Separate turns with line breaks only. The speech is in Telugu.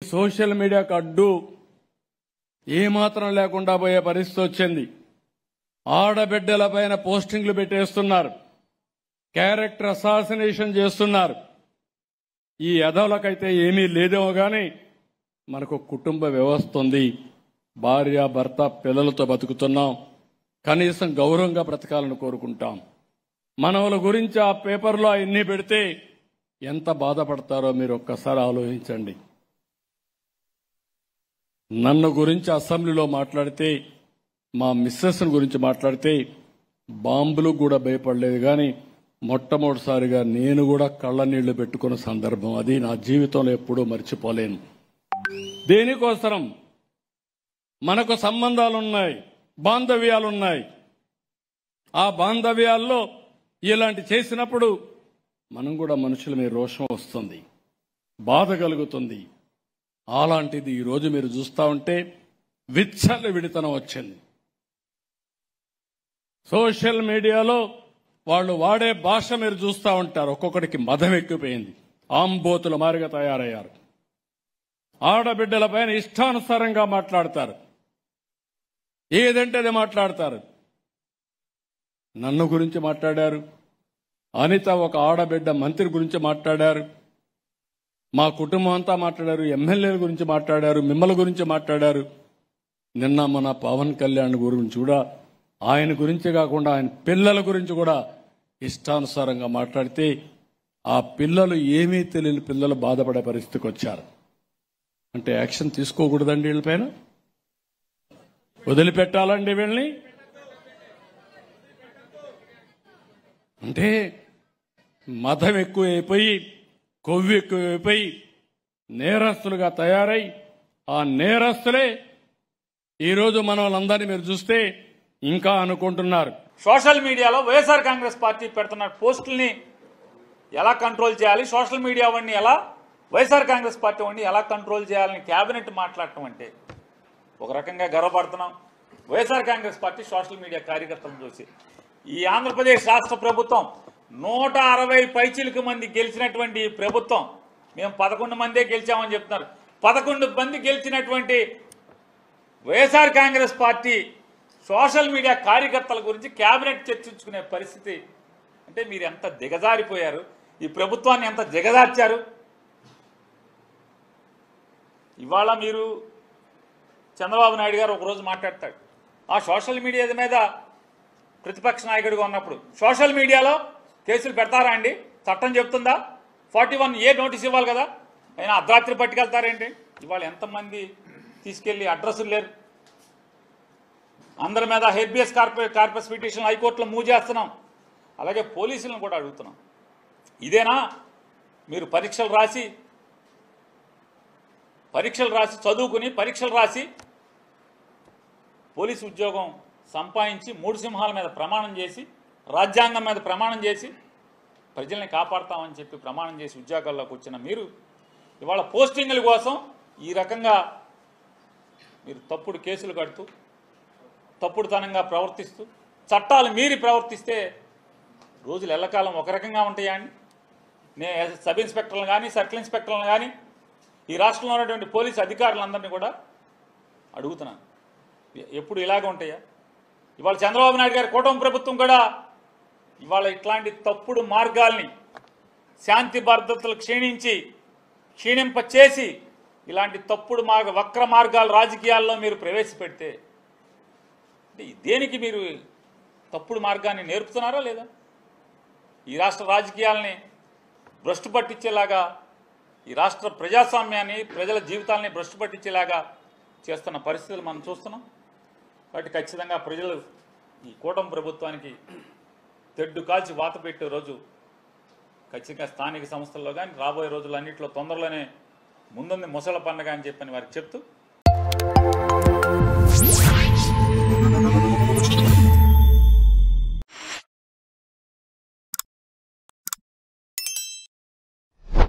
సోషల్ మీడియాకు అడ్డు ఏమాత్రం లేకుండా పోయే పరిస్థితి వచ్చింది ఆడబిడ్డల పైన పోస్టింగ్లు పెట్టేస్తున్నారు క్యారెక్టర్ అసాసినేషన్ చేస్తున్నారు ఈ ఎదవలకైతే ఏమీ లేదేమో గాని మనకు కుటుంబ వ్యవస్థ ఉంది భార్య భర్త పిల్లలతో బతుకుతున్నాం కనీసం గౌరవంగా బ్రతకాలని కోరుకుంటాం మనవల గురించి ఆ పేపర్లో అవన్నీ పెడితే ఎంత బాధపడతారో మీరు ఒక్కసారి ఆలోచించండి నన్ను గురించి అసెంబ్లీలో మాట్లాడితే మా మిస్సెస్ గురించి మాట్లాడితే బాంబులు కూడా భయపడలేదు కానీ మొట్టమొదటిసారిగా నేను కూడా కళ్ళ నీళ్లు పెట్టుకున్న సందర్భం అది నా జీవితంలో ఎప్పుడూ మర్చిపోలేను దేనికోసరం మనకు సంబంధాలున్నాయి బాంధవ్యాలున్నాయి ఆ బాంధవ్యాల్లో ఇలాంటి చేసినప్పుడు మనం కూడా మనుషుల మీద రోషం వస్తుంది బాధ కలుగుతుంది అలాంటిది ఈరోజు మీరు చూస్తా ఉంటే విచ్చల విడితనం వచ్చింది సోషల్ మీడియాలో వాళ్ళు వాడే భాష మీరు చూస్తూ ఉంటారు ఒక్కొక్కడికి మదం ఎక్కిపోయింది ఆంబోతుల మారిగా తయారయ్యారు ఆడబిడ్డల పైన ఇష్టానుసారంగా మాట్లాడతారు ఏదంటే అది మాట్లాడతారు నన్ను గురించి మాట్లాడారు అనిత ఒక ఆడబిడ్డ మంత్రి గురించి మాట్లాడారు మా కుటుంబం అంతా మాట్లాడారు ఎమ్మెల్యేల గురించి మాట్లాడారు మిమ్మల గురించి మాట్లాడారు నిన్న మన పవన్ కళ్యాణ్ గురించి కూడా ఆయన గురించి కాకుండా ఆయన పిల్లల గురించి కూడా ఇష్టానుసారంగా మాట్లాడితే ఆ పిల్లలు ఏమీ తెలియని పిల్లలు బాధపడే పరిస్థితికి వచ్చారు అంటే యాక్షన్ తీసుకోకూడదండి వీళ్ళపైన వదిలిపెట్టాలండి వీళ్ళని అంటే మతం ఎక్కువైపోయి కొవ్వు ఎక్కువైపోయి నేరస్తులుగా తయారై ఆ నేరస్తులే ఈరోజు మన వాళ్ళందరినీ మీరు చూస్తే ఇంకా అనుకుంటున్నారు
సోషల్ మీడియాలో వైఎస్ఆర్ కాంగ్రెస్ పార్టీ పెడుతున్న పోస్టుల్ని ఎలా కంట్రోల్ చేయాలి సోషల్ మీడియా వాడిని ఎలా వైఎస్ఆర్ కాంగ్రెస్ పార్టీ వాడిని ఎలా కంట్రోల్ చేయాలని క్యాబినెట్ మాట్లాడటం అంటే ఒక రకంగా గర్వపడుతున్నాం YSR Congress party social media కార్యకర్తలను చూసి ఈ ఆంధ్రప్రదేశ్ రాష్ట్ర ప్రభుత్వం నూట అరవై పైచిలకు మంది గెలిచినటువంటి ఈ ప్రభుత్వం మేము పదకొండు మందే గెలిచామని చెప్తున్నారు పదకొండు మంది గెలిచినటువంటి YSR Congress party social media కార్యకర్తల గురించి కేబినెట్ చర్చించుకునే పరిస్థితి అంటే మీరు ఎంత దిగజారిపోయారు ఈ ప్రభుత్వాన్ని ఎంత దిగజార్చారు ఇవాళ మీరు చంద్రబాబు నాయుడు గారు ఒకరోజు మాట్లాడతాడు ఆ సోషల్ మీడియా మీద ప్రతిపక్ష నాయకుడిగా ఉన్నప్పుడు సోషల్ మీడియాలో కేసులు పెడతారా అండి చట్టం చెప్తుందా ఫార్టీ వన్ ఏ నోటీస్ ఇవ్వాలి కదా అయినా అర్ధరాత్రి పట్టుకెళ్తారేంటి ఇవాళ ఎంతమంది తీసుకెళ్లి అడ్రస్లు లేరు అందరి మీద హెర్బియస్ కార్పొరేట్ కార్పస్ పిటిషన్ హైకోర్టులో మూవ్ చేస్తున్నాం అలాగే పోలీసులను కూడా అడుగుతున్నాం ఇదేనా మీరు పరీక్షలు రాసి పరీక్షలు రాసి చదువుకుని పరీక్షలు రాసి పోలీసు ఉద్యోగం సంపాదించి మూడు సింహాల మీద ప్రమాణం చేసి రాజ్యాంగం మీద ప్రమాణం చేసి ప్రజల్ని కాపాడతామని చెప్పి ప్రమాణం చేసి ఉద్యోగాల్లోకి వచ్చిన మీరు ఇవాళ పోస్టింగ్ల కోసం ఈ రకంగా మీరు తప్పుడు కేసులు కడుతూ తప్పుడుతనంగా ప్రవర్తిస్తూ చట్టాలు మీరి ప్రవర్తిస్తే రోజులు ఎల్లకాలం ఒక రకంగా ఉంటాయా అండి నే సబ్ ఇన్స్పెక్టర్లు కానీ సర్కిల్ ఇన్స్పెక్టర్లను కానీ ఈ రాష్ట్రంలో ఉన్నటువంటి పోలీసు అధికారులందరినీ కూడా అడుగుతున్నాను ఎ- ఎప్పుడు ఇలాగ ఉంటాయా ఇవాళ చంద్రబాబు నాయుడు గారి కూటమి ప్రభుత్వం కూడా ఇవాళ ఇట్లాంటి తప్పుడు మార్గాల్ని శాంతి భద్రతలు క్షీణించి క్షీణింప చేసి ఇలాంటి తప్పుడు మార్గ వక్ర మార్గాలు రాజకీయాల్లో మీరు ప్రవేశపెడితే అంటే దేనికి మీరు తప్పుడు మార్గాన్ని నేర్పుతున్నారా లేదా ఈ రాష్ట్ర రాజకీయాల్ని భ్రష్టు పట్టించేలాగా ఈ రాష్ట్ర ప్రజాస్వామ్యాన్ని ప్రజల జీవితాల్ని భ్రష్టు పట్టించేలాగా చేస్తున్న పరిస్థితులు మనం చూస్తున్నాం కాబట్టి ఖచ్చితంగా ప్రజలు ఈ కూటమి ప్రభుత్వానికి తెడ్డు కాల్చి వాత పెట్టే రోజు ఖచ్చితంగా స్థానిక సంస్థల్లో కానీ రాబోయే రోజులన్నింటిలో తొందరలోనే ముందుంది ముసల పండగ అని చెప్పని వారికి చెప్తూ